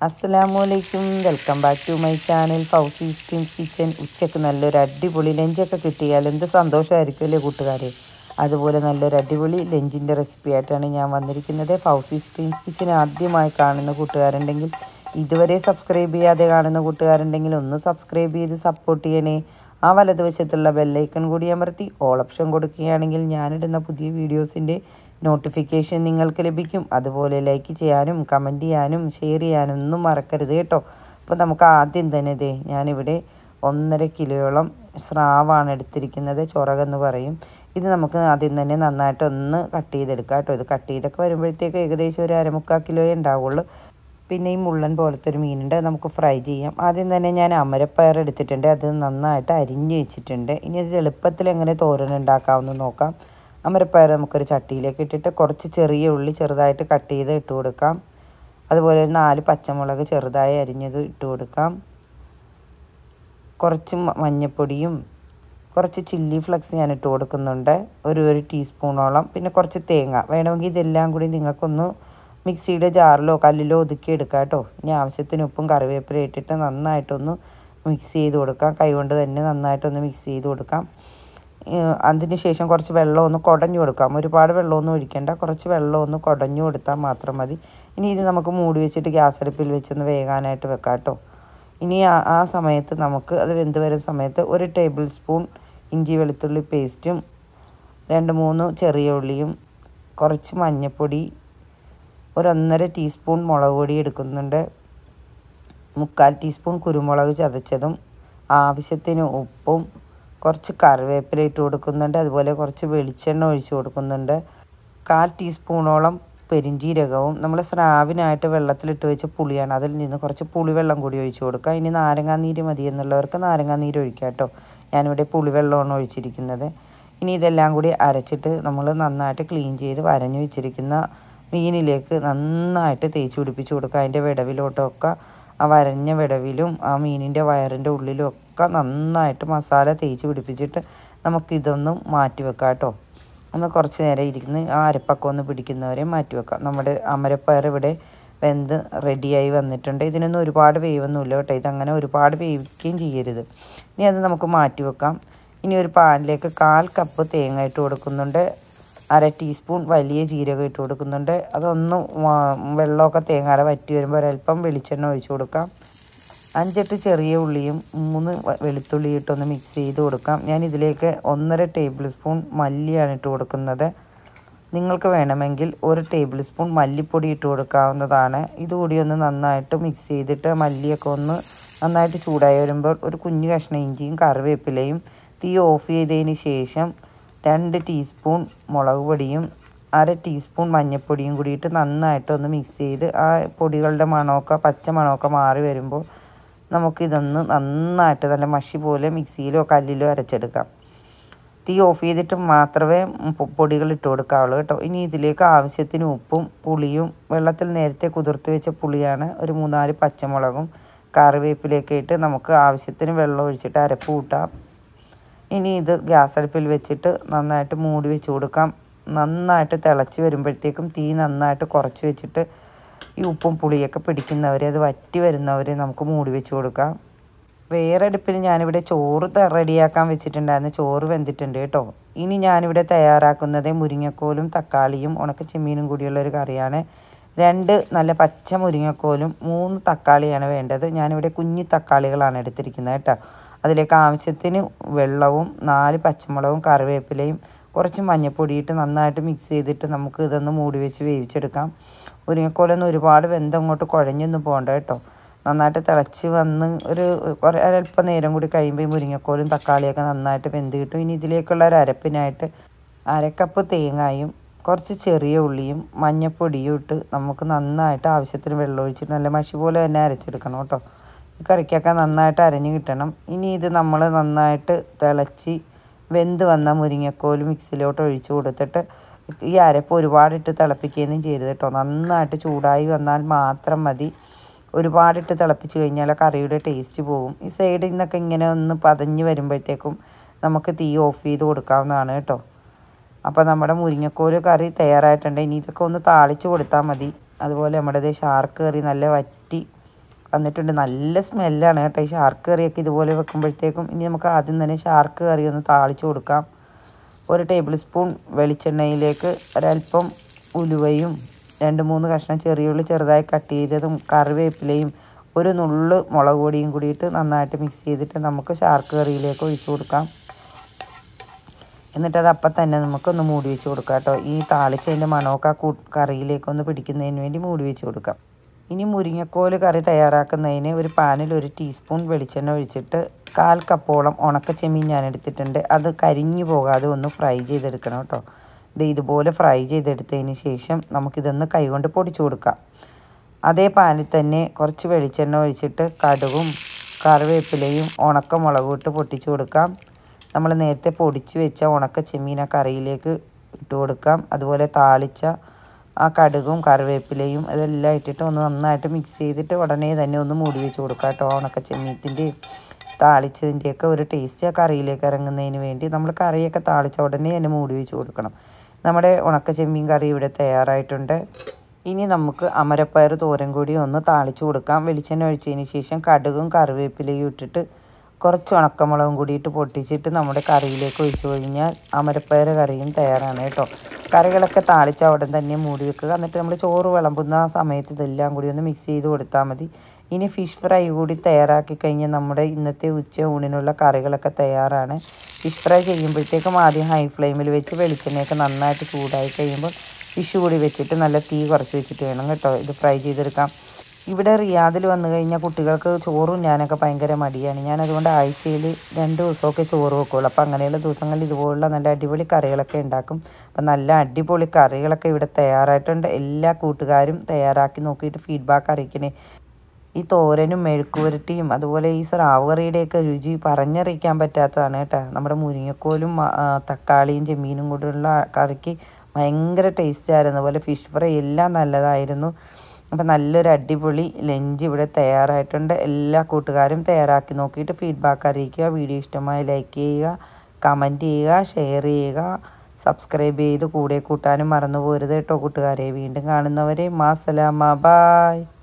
അസ്സലാമു അലൈക്കും welcome back to my channel Fousi streams kitchen ഉച്ചക്ക് നല്ലൊരു അടിപൊളി ലഞ്ചൊക്കെ കിട്ടിയാൽ എന്ത് സന്തോഷമായിരിക്കും അല്ലേ കൂട്ടുകാരെ അതുപോലെ നല്ലൊരു അടിപൊളി ലഞ്ചിൻ്റെ റെസിപ്പി ആയിട്ടാണ് ഞാൻ വന്നിരിക്കുന്നത് ഫൗസി സ്ട്രീംസ് കിച്ചൻ ആദ്യമായി കാണുന്ന കൂട്ടുകാരുണ്ടെങ്കിൽ ഇതുവരെ സബ്സ്ക്രൈബ് ചെയ്യാതെ കാണുന്ന കൂട്ടുകാരുണ്ടെങ്കിൽ ഒന്ന് സബ്സ്ക്രൈബ് ചെയ്ത് സപ്പോർട്ട് ചെയ്യണേ ആ വലതുവശത്തുള്ള ബെല്ലൈക്കൺ കൂടി അമർത്തി ഓൾ ഓപ്ഷൻ കൊടുക്കുകയാണെങ്കിൽ ഞാനിടുന്ന പുതിയ വീഡിയോസിൻ്റെ നോട്ടിഫിക്കേഷൻ നിങ്ങൾക്ക് ലഭിക്കും അതുപോലെ ലൈക്ക് ചെയ്യാനും കമൻറ്റ് ചെയ്യാനും ഷെയർ ചെയ്യാനും ഒന്നും മറക്കരുത് കേട്ടോ അപ്പോൾ നമുക്ക് ആദ്യം തന്നെ ഇതേ ഞാനിവിടെ ഒന്നര കിലോയോളം സ്രാവാണ് എടുത്തിരിക്കുന്നത് ചൊറകെന്ന് പറയും ഇത് നമുക്ക് ആദ്യം തന്നെ നന്നായിട്ട് ഒന്ന് കട്ട് ചെയ്തെടുക്കാം കേട്ടോ ഇത് കട്ട് ചെയ്തൊക്കെ വരുമ്പോഴത്തേക്ക് ഏകദേശം ഒരു അരമുക്കാൽ കിലോയേ ഉണ്ടാവുള്ളൂ പിന്നെ ഈ മുള്ളൻ പോലത്തെ ഒരു മീനുണ്ട് അത് നമുക്ക് ഫ്രൈ ചെയ്യാം ആദ്യം തന്നെ ഞാൻ അമരപ്പയർ എടുത്തിട്ടുണ്ട് അത് നന്നായിട്ട് അരിഞ്ഞ് വെച്ചിട്ടുണ്ട് ഇനി അത് എളുപ്പത്തിൽ എങ്ങനെ തോരൻ ഉണ്ടാക്കാമെന്ന് നോക്കാം അമരപ്പയർ നമുക്കൊരു ചട്ടിയിലേക്ക് ഇട്ടിട്ട് കുറച്ച് ചെറിയ ഉള്ളി ചെറുതായിട്ട് കട്ട് ചെയ്ത് ഇട്ട് കൊടുക്കാം അതുപോലെ ഒരു നാല് പച്ചമുളക് ചെറുതായി അരിഞ്ഞത് ഇട്ട് കൊടുക്കാം കുറച്ച് മഞ്ഞൾപ്പൊടിയും കുറച്ച് ചില്ലി ഫ്ലക്സ് ഞാൻ ഇട്ട് കൊടുക്കുന്നുണ്ട് ഒരു ഒരു ടീസ്പൂണോളം പിന്നെ കുറച്ച് തേങ്ങ വേണമെങ്കിൽ ഇതെല്ലാം കൂടി നിങ്ങൾക്കൊന്ന് മിക്സിയുടെ ജാറിലോ കല്ലിലോ ഒതുക്കി എടുക്കാം കേട്ടോ ഇനി ആവശ്യത്തിന് ഉപ്പും കറിവേപ്പില ഇട്ടിട്ട് നന്നായിട്ടൊന്ന് മിക്സ് ചെയ്ത് കൊടുക്കാം കൈകൊണ്ട് തന്നെ നന്നായിട്ടൊന്ന് മിക്സ് ചെയ്ത് കൊടുക്കാം അതിന് ശേഷം കുറച്ച് വെള്ളം ഒന്ന് കുടഞ്ഞു കൊടുക്കാം ഒരുപാട് വെള്ളമൊന്നും ഒഴിക്കേണ്ട കുറച്ച് വെള്ളം ഒന്ന് കുടഞ്ഞു കൊടുത്താൽ മാത്രം മതി ഇനി ഇത് നമുക്ക് മൂടി വെച്ചിട്ട് ഗ്യാസ് അടുപ്പിൽ വെച്ചൊന്ന് വേകാനായിട്ട് വെക്കാം കേട്ടോ ഇനി ആ ആ സമയത്ത് നമുക്ക് അത് വെന്ത് വരുന്ന സമയത്ത് ഒരു ടേബിൾ സ്പൂൺ ഇഞ്ചി വെളുത്തുള്ളി പേസ്റ്റും രണ്ട് മൂന്ന് ചെറിയ ഉള്ളിയും കുറച്ച് മഞ്ഞൾപ്പൊടി ഒരു ഒന്നര ടീസ്പൂൺ മുളക് പൊടി എടുക്കുന്നുണ്ട് മുക്കാൽ ടീസ്പൂൺ കുരുമുളക് ചതച്ചതും ആവശ്യത്തിന് ഉപ്പും കുറച്ച് കറിവേപ്പില ഇട്ട് കൊടുക്കുന്നുണ്ട് അതുപോലെ കുറച്ച് വെളിച്ചെണ്ണ ഒഴിച്ച് കൊടുക്കുന്നുണ്ട് കാൽ ടീസ്പൂണോളം പെരിഞ്ചീരകവും നമ്മൾ സ്രാവിനായിട്ട് വെള്ളത്തിലിട്ട് വെച്ച പുളിയാണ് അതിൽ നിന്ന് കുറച്ച് പുളിവെള്ളം കൂടി ഒഴിച്ച് കൊടുക്കുക ഇനി നാരങ്ങാനീര് മതി എന്നുള്ളവർക്ക് നാരങ്ങാനീര് ഒഴിക്കാം കേട്ടോ ഞാനിവിടെ പുളിവെള്ളമാണ് ഒഴിച്ചിരിക്കുന്നത് ഇനി ഇതെല്ലാം കൂടി അരച്ചിട്ട് നമ്മൾ നന്നായിട്ട് ക്ലീൻ ചെയ്ത് വരഞ്ഞു വെച്ചിരിക്കുന്ന മീനിലേക്ക് നന്നായിട്ട് തേച്ച് പിടിപ്പിച്ച് കൊടുക്കുക അതിൻ്റെ വിടവിലോട്ടൊക്കെ ആ വരഞ്ഞ വിടവിലും ആ മീനിൻ്റെ വയറിൻ്റെ ഉള്ളിലും ഒക്കെ നന്നായിട്ട് മസാല തേച്ച് പിടിപ്പിച്ചിട്ട് നമുക്കിതൊന്നും മാറ്റി വെക്കാം കേട്ടോ ഒന്ന് കുറച്ച് നേരം ഇരിക്കുന്ന ആ അരപ്പൊക്കെ ഒന്ന് പിടിക്കുന്നവരെ മാറ്റി വെക്കാം നമ്മുടെ അമരപ്പയർ ഇവിടെ വെന്ത് റെഡിയായി വന്നിട്ടുണ്ട് ഇതിനൊന്നും ഒരുപാട് വേവൊന്നുമില്ല കേട്ടോ ഇതങ്ങനെ ഒരുപാട് വേവിക്കുകയും ചെയ്യരുത് ഇനി അത് നമുക്ക് മാറ്റി വെക്കാം ഇനി ഒരു പാനിലേക്ക് കാൽ കപ്പ് തേങ്ങ ഇട്ട് കൊടുക്കുന്നുണ്ട് അര ടീസ്പൂൺ വലിയ ജീരകം ഇട്ട് കൊടുക്കുന്നുണ്ട് അതൊന്ന് വെള്ളമൊക്കെ തേങ്ങാടെ വറ്റി വരുമ്പോൾ ഒരല്പം വെളിച്ചെണ്ണ ഒഴിച്ചു കൊടുക്കാം അഞ്ചെട്ട് ചെറിയ ഉള്ളിയും മൂന്ന് വെളുത്തുള്ളി ഇട്ടൊന്ന് മിക്സ് ചെയ്ത് കൊടുക്കാം ഞാൻ ഇതിലേക്ക് ഒന്നര ടേബിൾ സ്പൂൺ മല്ലിയാണ് ഇട്ട് കൊടുക്കുന്നത് നിങ്ങൾക്ക് വേണമെങ്കിൽ ഒരു ടേബിൾ സ്പൂൺ മല്ലിപ്പൊടി ഇട്ട് കൊടുക്കാവുന്നതാണ് ഇതുകൂടി ഒന്ന് നന്നായിട്ട് മിക്സ് ചെയ്തിട്ട് മല്ലിയൊക്കെ ഒന്ന് നന്നായിട്ട് ചൂടായി വരുമ്പോൾ ഒരു കുഞ്ഞു കഷ്ണം ഇഞ്ചിയും കറിവേപ്പിലയും തീ ഓഫ് ചെയ്തതിന് ശേഷം രണ്ട് ടീസ്പൂൺ മുളക് പൊടിയും അര ടീസ്പൂൺ മഞ്ഞൾപ്പൊടിയും കൂടിയിട്ട് നന്നായിട്ടൊന്ന് മിക്സ് ചെയ്ത് ആ പൊടികളുടെ മണമൊക്കെ പച്ച മണമൊക്കെ മാറി വരുമ്പോൾ നമുക്കിതൊന്ന് നന്നായിട്ട് നല്ല മഷി പോലെ മിക്സിയിലോ കല്ലിലോ അരച്ചെടുക്കാം തീ ഓഫ് ചെയ്തിട്ട് മാത്രമേ പൊടികൾ ഇട്ട് കൊടുക്കാവുള്ളൂ കേട്ടോ ഇനി ഇതിലേക്ക് ആവശ്യത്തിന് ഉപ്പും പുളിയും വെള്ളത്തിൽ നേരത്തെ കുതിർത്ത് വെച്ച പുളിയാണ് ഒരു മൂന്നാല് പച്ചമുളകും കറിവേപ്പിലയൊക്കെ ഇട്ട് നമുക്ക് ആവശ്യത്തിന് വെള്ളം ഒഴിച്ചിട്ട് അരപ്പ് കൂട്ടാം ഇനി ഇത് ഗ്യാസ് അടുപ്പിൽ വെച്ചിട്ട് നന്നായിട്ട് മൂടി വെച്ച് കൊടുക്കാം നന്നായിട്ട് തിളച്ച് വരുമ്പോഴത്തേക്കും തീ നന്നായിട്ട് കുറച്ച് വെച്ചിട്ട് ഈ ഉപ്പും പുളിയൊക്കെ പിടിക്കുന്നവരെ അത് വറ്റി വരുന്നവരെ നമുക്ക് മൂടി വെച്ച് കൊടുക്കാം വേറെ അടുപ്പിൽ ഞാനിവിടെ ചോറ് റെഡിയാക്കാൻ വെച്ചിട്ടുണ്ടായിരുന്നു ചോറ് വെന്തിട്ടുണ്ട് കേട്ടോ ഇനി ഞാനിവിടെ തയ്യാറാക്കുന്നത് മുരിങ്ങക്കോലും തക്കാളിയും ഉണക്ക ചെമ്മീനും കൂടിയുള്ള ഒരു കറിയാണ് രണ്ട് നല്ല പച്ച മുരിങ്ങക്കോലും മൂന്ന് തക്കാളിയാണ് വേണ്ടത് ഞാനിവിടെ കുഞ്ഞി തക്കാളികളാണ് എടുത്തിരിക്കുന്നത് കേട്ടോ അതിലേക്ക് ആവശ്യത്തിന് വെള്ളവും നാല് പച്ചമുളകും കറിവേപ്പിലയും കുറച്ച് മഞ്ഞൾപ്പൊടിയിട്ട് നന്നായിട്ട് മിക്സ് ചെയ്തിട്ട് നമുക്ക് ഇതൊന്ന് മൂടി വെച്ച് വേവിച്ചെടുക്കാം മുരിങ്ങക്കോലൊന്നും ഒരുപാട് വെന്ത് അങ്ങോട്ട് കുഴഞ്ഞൊന്നും പോകണ്ട കേട്ടോ നന്നായിട്ട് തിളച്ച് വന്ന് ഒരു കുറേ അല്പം നേരം കൂടി കഴിയുമ്പോൾ ഈ മുരിങ്ങക്കോലും തക്കാളിയൊക്കെ നന്നായിട്ട് വെന്ത് കിട്ടും ഇനി ഇതിലേക്കുള്ള ഒരു അരപ്പിനായിട്ട് അരക്കപ്പ് തേങ്ങായും കുറച്ച് ചെറിയ ഉള്ളിയും മഞ്ഞൾപ്പൊടിയും ഇട്ട് നമുക്ക് നന്നായിട്ട് ആവശ്യത്തിന് വെള്ളം ഒഴിച്ചിട്ട് നല്ല മഷി പോലെ തന്നെ അരച്ചെടുക്കണം കേട്ടോ ഈ കറിക്കൊക്കെ നന്നായിട്ട് അരഞ്ഞ് കിട്ടണം ഇനി ഇത് നമ്മൾ നന്നായിട്ട് തിളച്ച് വെന്ത് വന്ന മുരിങ്ങക്കോൽ മിക്സിലോട്ട് ഒഴിച്ചു കൊടുത്തിട്ട് ഈ അരപ്പ് ഒരുപാടിട്ട് തിളപ്പിക്കുകയൊന്നും ചെയ്യരുത് കേട്ടോ നന്നായിട്ട് ചൂടായി വന്നാൽ മാത്രം മതി ഒരുപാടിട്ട് തിളപ്പിച്ച് കഴിഞ്ഞാൽ കറിയുടെ ടേസ്റ്റ് പോകും ഈ സൈഡിൽ നിന്നൊക്കെ ഇങ്ങനെ ഒന്ന് പതഞ്ഞ് വരുമ്പോഴത്തേക്കും നമുക്ക് തീ ഓഫ് ചെയ്ത് കൊടുക്കാവുന്നതാണ് കേട്ടോ അപ്പോൾ നമ്മുടെ മുരിങ്ങക്കോല് കറി തയ്യാറായിട്ടുണ്ട് ഇനി ഇതൊക്കെ ഒന്ന് താളിച്ച് കൊടുത്താൽ മതി അതുപോലെ നമ്മുടെ ഇത് ഷാർക്ക് കറി നല്ല വറ്റി വന്നിട്ടുണ്ട് നല്ല സ്മെല്ലാണ് കേട്ടോ ഈ ഷാർക്ക് കറിയൊക്കെ ഇതുപോലെ വെക്കുമ്പോഴത്തേക്കും ഇനി നമുക്ക് ആദ്യം തന്നെ ഷാർക്ക് കറി ഒന്ന് താളിച്ച് കൊടുക്കാം ഒരു ടേബിൾ സ്പൂൺ വെളിച്ചെണ്ണയിലേക്ക് ഒരല്പം ഉലുവയും രണ്ട് മൂന്ന് കഷ്ണം ചെറിയുള്ളി ചെറുതായി കട്ട് ചെയ്തതും കറിവേപ്പിലയും ഒരു നുള്ള് മുളക് പൊടിയും കൂടിയിട്ട് നന്നായിട്ട് മിക്സ് ചെയ്തിട്ട് നമുക്ക് ഷാർക്ക് കറിയിലേക്ക് ഒഴിച്ചു കൊടുക്കാം എന്നിട്ട് അത് അപ്പം തന്നെ നമുക്കൊന്ന് മൂടി വെച്ച് കൊടുക്കാം കേട്ടോ ഈ താളിച്ചതിൻ്റെ മണമൊക്കെ ആ കൂ കറിയിലേക്കൊന്ന് പിടിക്കുന്നതിന് വേണ്ടി മൂടി വെച്ച് കൊടുക്കാം ഇനി മുരിങ്ങക്കോല് കറി തയ്യാറാക്കുന്നതിന് ഒരു പാനിൽ ഒരു ടീസ്പൂൺ വെളിച്ചെണ്ണ ഒഴിച്ചിട്ട് കാൽ കപ്പോളം ഉണക്ക ചെമ്മീൻ ഞാൻ എടുത്തിട്ടുണ്ട് അത് കരിഞ്ഞു പോകാതെ ഒന്ന് ഫ്രൈ ചെയ്തെടുക്കണം കേട്ടോ ഇത് ഇതുപോലെ ഫ്രൈ ചെയ്തെടുത്തതിന് ശേഷം നമുക്കിതൊന്ന് കൈകൊണ്ട് പൊടിച്ചു കൊടുക്കാം അതേ പാനിൽ തന്നെ കുറച്ച് വെളിച്ചെണ്ണ ഒഴിച്ചിട്ട് കടുകും കറിവേപ്പിലയും ഉണക്കമുളകും ഇട്ട് പൊട്ടിച്ചു കൊടുക്കാം നമ്മൾ നേരത്തെ പൊടിച്ച് വെച്ച ഉണക്ക ചെമ്മീൻ ആ കറിയിലേക്ക് ഇട്ട് കൊടുക്കാം അതുപോലെ താളിച്ച ആ കടുകും കറിവേപ്പിലയും ഇതെല്ലാം ഇട്ടിട്ട് ഒന്ന് നന്നായിട്ട് മിക്സ് ചെയ്തിട്ട് ഉടനെ തന്നെ ഒന്ന് മൂടി വെച്ച് കൊടുക്കാം കേട്ടോ ഉണക്ക ചെമ്മീത്തിൻ്റെയും താളിച്ചതിൻ്റെയൊക്കെ ഒരു ടേസ്റ്റ് ആ കറിയിലേക്ക് ഇറങ്ങുന്നതിന് വേണ്ടി നമ്മൾ കറിയൊക്കെ താളിച്ച ഉടനെ തന്നെ മൂടി വെച്ച് കൊടുക്കണം നമ്മുടെ ഉണക്ക ചെമ്മീൻ കറി ഇവിടെ തയ്യാറായിട്ടുണ്ട് ഇനി നമുക്ക് അമരപ്പയർ തോരൻ കൂടി ഒന്ന് താളിച്ച് കൊടുക്കാം വെളിച്ചെണ്ണ ഒഴിച്ചതിന് ശേഷം കടുകും കറിവേപ്പിലയും ഇട്ടിട്ട് കുറച്ച് ഉണക്കമുളകും കൂടിയിട്ട് പൊട്ടിച്ചിട്ട് നമ്മുടെ കറിയിലേക്ക് ഒഴിച്ചു കഴിഞ്ഞാൽ അമരപ്പയർ കറിയും തയ്യാറാണ് കേട്ടോ കറികളൊക്കെ താളിച്ച ഉടൻ തന്നെ മൂടി വെക്കുക എന്നിട്ട് നമ്മൾ ചോറ് വിളമ്പുന്ന ആ സമയത്ത് ഇതെല്ലാം കൂടി ഒന്ന് മിക്സ് ചെയ്ത് കൊടുത്താൽ മതി ഇനി ഫിഷ് ഫ്രൈ കൂടി തയ്യാറാക്കി കഴിഞ്ഞാൽ നമ്മുടെ ഇന്നത്തെ ഉച്ച ഊണിനുള്ള കറികളൊക്കെ തയ്യാറാണ് ഫിഷ് ഫ്രൈ ചെയ്യുമ്പോഴത്തേക്കും ആദ്യം ഹൈ ഫ്ലെയിമിൽ വെച്ച് വെളിച്ചെണ്ണയൊക്കെ നന്നായിട്ട് ചൂടായി കഴിയുമ്പോൾ ഫിഷ് കൂടി വെച്ചിട്ട് നല്ല തീ കുറച്ച് വെച്ചിട്ട് വേണം കേട്ടോ ഇത് ഫ്രൈ ചെയ്തെടുക്കാം ഇവിടെ റിയാദിൽ വന്നു കഴിഞ്ഞാൽ കുട്ടികൾക്ക് ചോറും ഞാനൊക്കെ ഭയങ്കര മടിയാണ് ഞാൻ അതുകൊണ്ട് ആഴ്ചയിൽ രണ്ട് ദിവസമൊക്കെ ചോറ് വെക്കുള്ളൂ അപ്പോൾ അങ്ങനെയുള്ള ദിവസങ്ങളിൽ ഇതുപോലുള്ള നല്ല അടിപൊളി കറികളൊക്കെ ഉണ്ടാക്കും അപ്പം നല്ല അടിപൊളി കറികളൊക്കെ ഇവിടെ തയ്യാറായിട്ടുണ്ട് എല്ലാ കൂട്ടുകാരും തയ്യാറാക്കി നോക്കിയിട്ട് ഫീഡ്ബാക്ക് അറിയിക്കണേ ഈ തോരനും മെഴുക്കുവരട്ടിയും അതുപോലെ ഈ സ്രാവ് കറിയുടെയൊക്കെ രുചി പറഞ്ഞറിയിക്കാൻ പറ്റാത്തതാണ് കേട്ടോ നമ്മുടെ മുരിങ്ങക്കോലും ആ, തക്കാളിയും ചെമ്മീനും കൂടെയുള്ള കറിക്ക് ഭയങ്കര ടേസ്റ്റായിരുന്നു അതുപോലെ ഫിഷ് ഫ്രൈ എല്ലാം നല്ലതായിരുന്നു അപ്പം നല്ലൊരു അടിപൊളി ലഞ്ച് ഇവിടെ തയ്യാറായിട്ടുണ്ട് എല്ലാ കൂട്ടുകാരും തയ്യാറാക്കി നോക്കിയിട്ട് ഫീഡ്ബാക്ക് അറിയിക്കുക വീഡിയോ ഇഷ്ടമായി ലൈക്ക് ചെയ്യുക കമൻറ്റ് ചെയ്യുക ഷെയർ ചെയ്യുക സബ്സ്ക്രൈബ് ചെയ്ത് കൂടെ കൂട്ടാനും മറന്നു പോരുത് കേട്ടോ കൂട്ടുകാരെ വീണ്ടും കാണുന്നവരെ മാസലാമ ബായ്